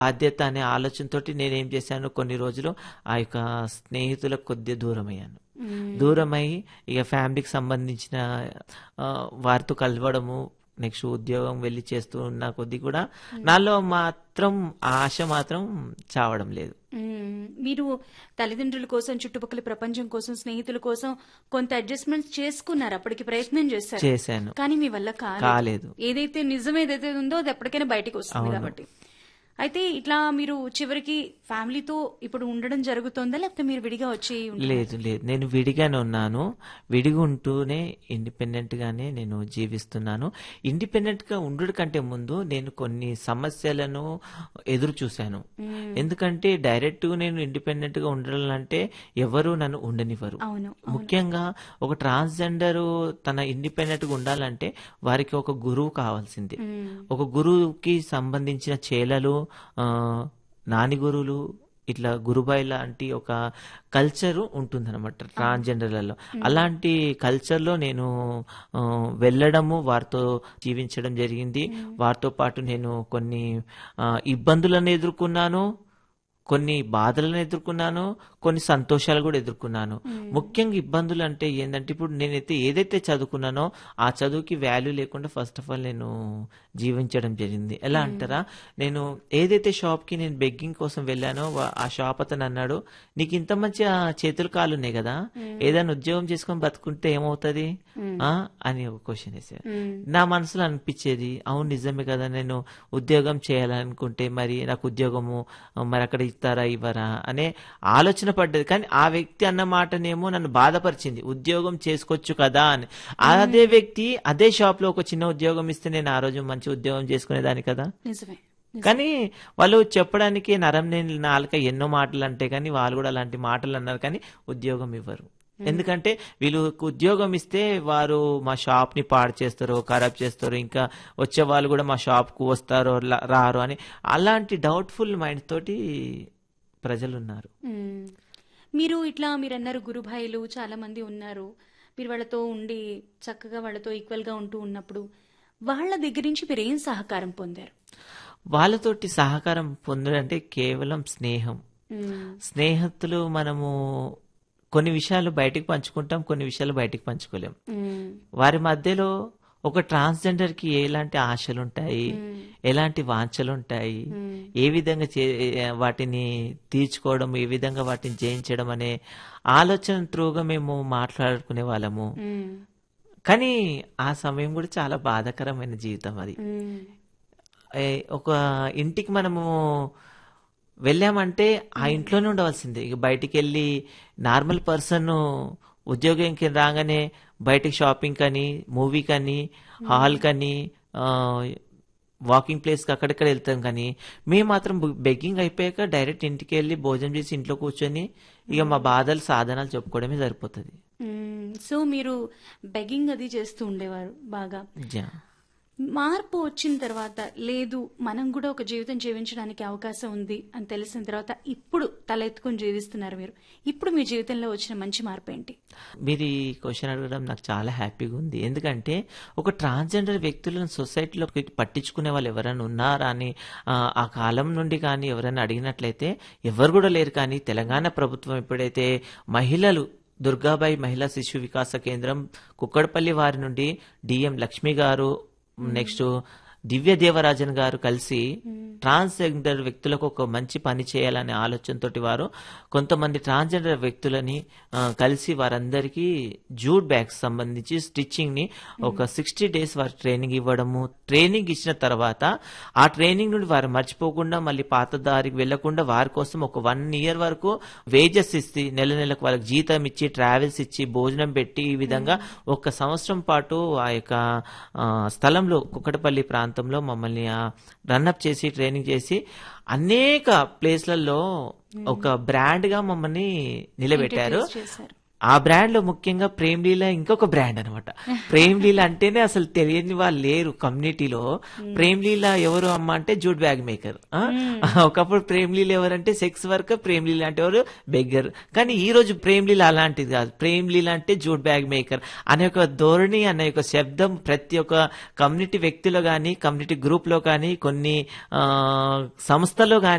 బాధ్యత అనే ఆలోచనతోటి నేనేం చేశాను కొన్ని రోజులు ఆ యొక్క స్నేహితులకు కొద్దిగా దూరం అయ్యాను దూరమై ఇక ఫ్యామిలీకి సంబంధించిన ఆ, వారితో కలవడము నెక్స్ట్ ఉద్యోగం వెళ్ళి చేస్తూ ఉన్న కొద్ది కూడా నాలో మాత్రం ఆ ఆశ మాత్రం చావడం లేదు మ్మ్. మీరు తల్లిదండ్రుల కోసం చుట్టుపక్కల ప్రపంచం కోసం స్నేహితుల కోసం కొంత అడ్జస్ట్మెంట్స్ చేసుకున్నారు అప్పటికి ప్రయత్నం చేశారు చేశాను కానీ మీ వల్ల కాలేదు కాలేదు ఏదైతే నిజం ఏదైతే ఉందో అది ఎప్పటికైనా బయటకు వస్తుంది కాబట్టి అయితే ఇట్లా మీరు చివరికి ఫ్యామిలీతో ఇప్పుడు ఉండడం జరుగుతుందా లేకపోతే మీరు విడిగా వచ్చి ఉంటున్నారా? లేదు లేదు నేను విడిగానే ఉన్నాను విడిగా ఉంటూనే ఇండిపెండెంట్ గానే నేను జీవిస్తున్నాను ఇండిపెండెంట్ గా ఉండు కంటే ముందు నేను కొన్ని సమస్యలను ఎదురు చూశాను ఎందుకంటే డైరెక్ట్ గా నేను ఇండిపెండెంట్ గా ఉండాలంటే ఎవరు నన్ను ఉండనివ్వరు అవును ముఖ్యంగా ఒక ట్రాన్స్జెండర్ తన ఇండిపెండెంట్ గా ఉండాలంటే వారికి ఒక గురువు కావాల్సిందే మ్మ్. ఒక గురువుకి సంబంధించిన చేలలు ఆ, నాని గురువులు ఇట్లా గురుబాయి లాంటి ఒక కల్చర్ ఉంటుందన్నమాట ట్రాన్స్జెండర్లలో అలాంటి కల్చర్లో నేను ఆ, వెళ్ళడము వారితో జీవించడం జరిగింది వారితో పాటు నేను కొన్ని ఆ, ఇబ్బందులను ఎదుర్కొన్నాను కొన్ని బాధలను ఎదుర్కొన్నాను కొన్ని సంతోషాలు కూడా ఎదుర్కొన్నాను ముఖ్యంగా ఇబ్బందులు అంటే ఏంటంటే ఇప్పుడు నేనైతే ఏదైతే చదువుకున్నానో ఆ చదువుకి వాల్యూ లేకుండా ఫస్ట్ ఆఫ్ ఆల్ నేను జీవించడం జరిగింది ఎలా అంటారా నేను ఏదైతే షాప్ కి నేను బెగ్గింగ్ కోసం వెళ్ళానో వా- ఆ షాప్ అతను అన్నాడు నీకు ఇంత మంచి ఆ చేతులు కాళ్ళు ఉన్నాయి కదా ఏదైనా ఉద్యోగం చేసుకొని బతుకుంటే ఏమవుతుంది ఆ అని ఒక క్వశ్చన్ వేసారు మ్మ్. నా మనసులో అనిపించేది అవును నిజమే కదా నేను ఉద్యోగం చేయాలనుకుంటే మరి నాకు ఉద్యోగము ఆ, మరి అక్కడ ఇస్తారా ఇవ్వరా అనే ఆలోచన పడ్డది కానీ ఆ వ్యక్తి అన్న మాటనేమో నన్ను బాధపరిచింది ఉద్యోగం చేసుకోవచ్చు కదా అని అదే వ్యక్తి అదే షాప్ లో ఒక చిన్న ఉద్యోగం ఇస్తే నేను ఆ రోజు మంచి ఉద్యోగం చేసుకునేదాన్ని కదా నిజమే కానీ వాళ్ళు చెప్పడానికి నరం నేను నాలుక ఎన్నో మాటలు అంటే కానీ వాళ్ళు కూడా అలాంటి మాటలు అన్నారు కానీ ఉద్యోగం ఇవ్వరు ఎందుకంటే వీళ్ళు ఉద్యోగం ఇస్తే వారు మా షాప్ ని పాడు చేస్తారు ఖరాబ్ చేస్తారు ఇంకా వచ్చే వాళ్ళు కూడా మా షాప్ కు వస్తారో లా- రారు అని అలాంటి డౌట్ఫుల్ మైండ్ తోటి ప్రజలు ఉన్నారు మ్మ్. మీరు ఇట్లా మీరు అన్నారు గురుభాయిలు చాలా మంది ఉన్నారు మీరు వాళ్ళతో ఉండి చక్కగా వాళ్ళతో ఈక్వల్ గా ఉంటూ ఉన్నప్పుడు వాళ్ళ దగ్గర నుంచి మీరు ఏం సహకారం పొందారు వాళ్ళతోటి సహకారం పొందడంటే కేవలం స్నేహం మ్మ్. స్నేహితులు మనము కొన్ని విషయాలు బయటికి పంచుకుంటాం కొన్ని విషయాలు బయటికి పంచుకోలేం మ్మ్. వారి మధ్యలో ఒక ట్రాన్స్జెండర్ కి ఎలాంటి ఆశలు ఉంటాయి ఎలాంటి వాంఛలు ఉంటాయి ఏ విధంగా చే- వాటిని తీర్చుకోవడం ఏ విధంగా వాటిని జయించడం అనే ఆలోచన త్రూగా మేము మాట్లాడుకునే వాళ్ళము మ్మ్. కానీ ఆ సమయం కూడా చాలా బాధాకరమైన జీవితం అది మ్మ్. ఏ, ఒక ఇంటికి మనము వెళ్ళామంటే ఆ ఇంట్లోనే ఉండవలసిందే ఇక బయటికి వెళ్ళి నార్మల్ పర్సన్ ఉద్యోగంకి రాగానే బయటికి షాపింగ్ కని మూవీ కని హాల్ కని ఆ, వాకింగ్ ప్లేస్కి అక్కడిక్కడ వెళ్తాం కానీ మేము మాత్రం బెగ్గింగ్ అయిపోయాక డైరెక్ట్ ఇంటికి వెళ్ళి భోజనం చేసి ఇంట్లో కూర్చొని ఇక మా బాధలు సాధనాలు చెప్పుకోవడమే సరిపోతుంది మ్మ్. సో మీరు బెగ్గింగ్ అది చేస్తూ ఉండేవారు బాగా జా. మార్పు వచ్చిన తర్వాత లేదు మనం కూడా ఒక జీవితం జీవించడానికి అవకాశం ఉంది అని తెలిసిన తర్వాత ఇప్పుడు తల ఎత్తుకొని జీవిస్తున్నారు మీరు ఇప్పుడు మీ జీవితంలో వచ్చిన మంచి మార్పు ఏంటి మీరు ఈ క్వశ్చన్ అడగడం నాకు చాలా హ్యాపీగా ఉంది ఎందుకంటే ఒక ట్రాన్స్జెండర్ వ్యక్తులను సొసైటీలో పట్టించుకునే వాళ్ళు ఎవరైనా ఉన్నారా అని ఆ, ఆ కాలం నుండి కానీ ఎవరైనా అడిగినట్లయితే ఎవరు కూడా లేరు కానీ తెలంగాణ ప్రభుత్వం ఎప్పుడైతే మహిళలు దుర్గాబాయి మహిళా శిశు వికాస కేంద్రం కుక్కడపల్లి వారి నుండి డిఎం లక్ష్మి గారు నెక్స్ట్ దివ్య దేవరాజన్ గారు కలిసి ట్రాన్స్జెండర్ వ్యక్తులకు ఒక మంచి పని చేయాలనే ఆలోచనతోటి వారు కొంతమంది ట్రాన్స్జెండర్ వ్యక్తులని ఆ, కలిసి వారందరికీ జూట్ బ్యాగ్స్ సంబంధించి స్టిచ్చింగ్ ని ఒక సిక్స్టీ డేస్ వారు ట్రైనింగ్ ఇవ్వడము ట్రైనింగ్ ఇచ్చిన తర్వాత ఆ ట్రైనింగ్ నుండి వారు మర్చిపోకుండా మళ్ళీ పాత దారికి వెళ్లకుండా వారి కోసం ఒక వన్ ఇయర్ వరకు వేజెస్ ఇచ్చి నెల నెలకు వాళ్ళకి జీతం ఇచ్చి ట్రావెల్స్ ఇచ్చి భోజనం పెట్టి ఈ విధంగా ఒక సంవత్సరం పాటు ఆ యొక్క ఆ, స్థలంలో కుక్కటపల్లి ప్రాంతంలో మమ్మల్ని రన్అప్ చేసి ట్రైనింగ్ చేసి అనేక ప్లేస్లలో ఒక బ్రాండ్ గా మమ్మల్ని నిలబెట్టారు చేశారు ఆ బ్రాండ్ లో ముఖ్యంగా ప్రేమ్ లీల ఇంకొక బ్రాండ్ అనమాట ప్రేమ్ లీల అంటేనే అసలు తెలియని వాళ్ళు లేరు కమ్యూనిటీలో ప్రేమ్ లీల ఎవరు అమ్మ అంటే జూట్ బ్యాగ్ మేకర్ ఒకప్పుడు ప్రేమ్ లీల ఎవరంటే సెక్స్ వర్కర్ ప్రేమ్ లీల అంటే ఎవరు బెగ్గర్ కానీ ఈ రోజు ప్రేమ్ లీల అలాంటిది కాదు ప్రేమ్ లీల అంటే జూట్ బ్యాగ్ మేకర్ అనే ఒక ధోరణి అనే ఒక శబ్దం ప్రతి ఒక్క కమ్యూనిటీ వ్యక్తిలో కానీ కమ్యూనిటీ గ్రూప్ లో కానీ కొన్ని ఆ, సంస్థలో కానీ